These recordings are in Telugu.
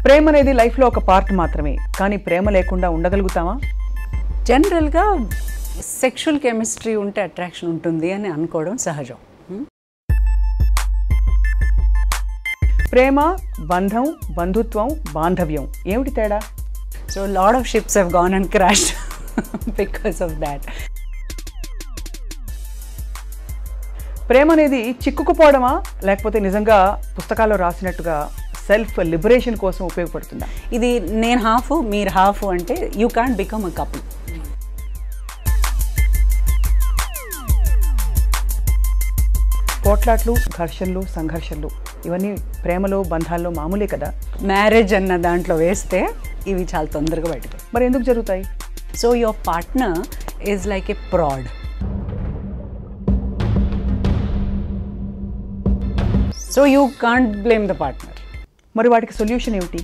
ప్రేమ అనేది లైఫ్లో ఒక పార్ట్ మాత్రమే కానీ ప్రేమ లేకుండా ఉండగలుగుతామా జనరల్గా సెక్షువల్ కెమిస్ట్రీ ఉంటే అట్రాక్షన్ ఉంటుంది అని అనుకోవడం సహజం Hmm? ప్రేమ బంధం బంధుత్వం బాంధవ్యం ఏమిటి తేడా so lot of ships have gone and crash because of that ప్రేమ అనేది చిక్కుకుపోవడమా లేకపోతే నిజంగా పుస్తకాల్లో రాసినట్టుగా సెల్ఫ్ లిబరేషన్ కోసం ఉపయోగపడుతుందా ఇది నేను హాఫ్ మీరు హాఫ్ అంటే you can't become a couple పోట్లాట్లు ఘర్షణలు సంఘర్షణలు ఇవన్నీ ప్రేమలో బంధాల్లో మామూలే కదా మ్యారేజ్ అన్న దాంట్లో వేస్తే ఇవి చాలా తొందరగా బయటకు మరి ఎందుకు జరుగుతాయి so your partner is like a fraud so you can't blame the partner మరి వాటికి సొల్యూషన్ ఏమిటి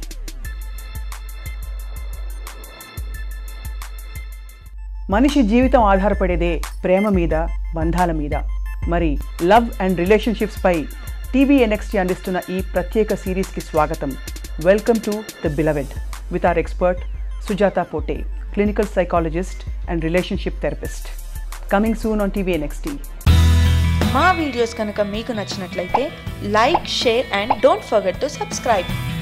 మనిషి జీవితం ఆధారపడేదే ప్రేమ మీద బంధాల మీద మరి లవ్ అండ్ రిలేషన్షిప్స్ పై టీవీ ఎన్ఎక్స్టీ అందిస్తున్న ఈ ప్రత్యేక సిరీస్కి స్వాగతం welcome to the beloved with our expert Sujatha Pote clinical psychologist and relationship therapist coming soon on TV NXT మా వీడియోస్ కనుక మీకు నచ్చినట్లయితే like share and don't forget to subscribe